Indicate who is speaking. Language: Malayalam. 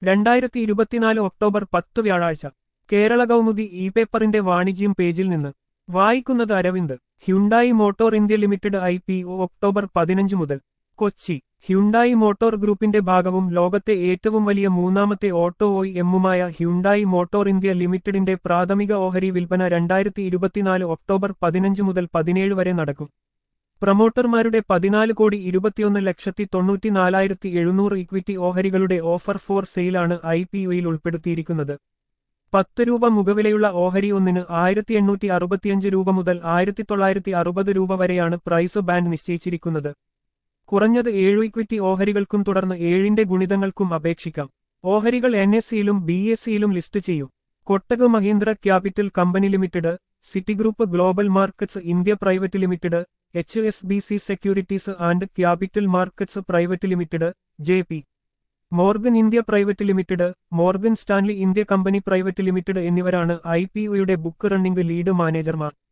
Speaker 1: രണ്ടായിരത്തി ഇരുപത്തിനാല് ഒക്ടോബർ പത്ത് വ്യാഴാഴ്ച കേരള കൗമുദി ഇ പേപ്പറിന്റെ വാണിജ്യം പേജിൽ നിന്ന് വായിക്കുന്നത് Aravind Hyundai motor India limited I P O October പതിനഞ്ച് മുതൽ കൊച്ചി ഹ്യുണ്ടായി മോട്ടോർ ഗ്രൂപ്പിന്റെ ഭാഗവും ലോകത്തെ ഏറ്റവും വലിയ മൂന്നാമത്തെ ഓട്ടോ ഒ എമ്മുമായ ഹ്യുണ്ടായി മോട്ടോർ ഇന്ത്യ ലിമിറ്റഡിന്റെ പ്രാഥമിക ഓഹരി വിൽപ്പന രണ്ടായിരത്തി ഇരുപത്തിനാല് ഒക്ടോബർ പതിനഞ്ച് മുതൽ പതിനേഴ് വരെ നടക്കും പ്രൊമോട്ടർമാരുടെ പതിനാല് കോടി ഇരുപത്തിയൊന്ന് ലക്ഷത്തി തൊണ്ണൂറ്റിനാലായിരത്തി എഴുന്നൂറ് ഇക്വിറ്റി ഓഹരികളുടെ ഓഫർ ഫോർ സെയിലാണ് ഐ പി ഒയിൽ ഉൾപ്പെടുത്തിയിരിക്കുന്നത് പത്ത് രൂപ മുഖവിലയുള്ള ഓഹരി ഒന്നിന് ആയിരത്തി എണ്ണൂറ്റി അറുപത്തിയഞ്ച് രൂപ മുതൽ ആയിരത്തി തൊള്ളായിരത്തി അറുപത് രൂപ വരെയാണ് പ്രൈസ് ബാൻഡ് നിശ്ചയിച്ചിരിക്കുന്നത് കുറഞ്ഞത് ഏഴു ഇക്വിറ്റി ഓഹരികൾക്കും തുടർന്ന് ഏഴിന്റെ ഗുണിതങ്ങൾക്കും അപേക്ഷിക്കാം ഓഹരികൾ എൻ എസ് സിയിലും ബി എസ് സിയിലും ലിസ്റ്റ് ചെയ്യും Kotak Mahindra capital company limited Citigroup global markets India private limited H S B C securities and capital markets private limited J P Morgan India private limited Morgan Stanley India company private limited എന്നിവരാണ് ഐ പി ഒയുടെ ബുക്ക് റണ്ണിംഗ് ലീഡ് മാനേജർമാർ